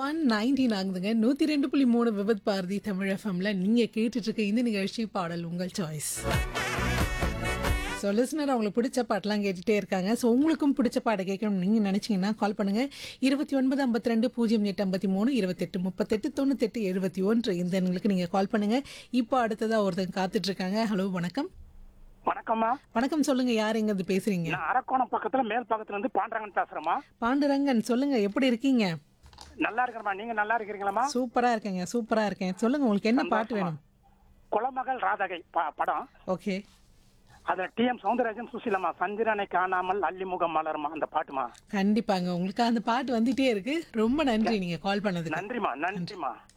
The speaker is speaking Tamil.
ஒன் நைன்டீன் ஆகுதுங்க நூற்றி ரெண்டு புள்ளி மூணு விபத் பாரதி தமிழ் எஃப்எம்ல நீங்கள் கேட்டுட்டு இருக்க இந்த நிகழ்ச்சி பாடல் உங்கள் சாய்ஸ் ஸோ லிஸ்னர் அவங்களுக்கு பிடிச்ச பாட்டெலாம் கேட்டுகிட்டே இருக்காங்க ஸோ உங்களுக்கும் பிடிச்ச பாட்டை கேட்கணும்னு நீங்கள் நினச்சிங்கன்னா கால் பண்ணுங்கள் இருபத்தி ஒன்பது ஐம்பத்தி ரெண்டு பூஜ்ஜியம் எட்டு ஐம்பத்தி மூணு இருபத்தெட்டு முப்பத்தெட்டு தொண்ணூத்தெட்டு எழுபத்தி ஒன்று இந்த எண்களுக்கு நீங்கள் கால் பண்ணுங்கள் இப்போ அடுத்ததாக ஒருத்தங்க காத்துட்ருக்காங்க ஹலோ வணக்கம் வணக்கம்மா வணக்கம் சொல்லுங்கள் யார் எங்கேருந்து பேசுகிறீங்க நான் அரக்கோணம் பக்கத்துல மேல் பக்கத்துல இருந்து பாண்டரங்கன் பேசுறேம்மா பாண்டுரங்கன் சொல்லுங்கள் எப்படி இருக்கீங்க நல்லா இருக்கிறமா நீங்க நல்லா இருக்கிறீங்களாம்மா சூப்பராக இருக்கேங்க சூப்பராக இருக்கேன் சொல்லுங்கள் உங்களுக்கு என்ன பாட்டு வேணும் குலமகள் ராதகை ப- படம் ஓகே அதுல டி எம் சவுந்தரராஜன் சுசிலம்மா சந்திரனை காணாமல் அல்லிமுகம் மலருமா அந்த பாட்டுமா கண்டிப்பாங்க உங்களுக்கு அந்த பாட்டு வந்துட்டே இருக்கு ரொம்ப நன்றி நீங்க கால் பண்ணதுக்கு நன்றிமா நன்றிமா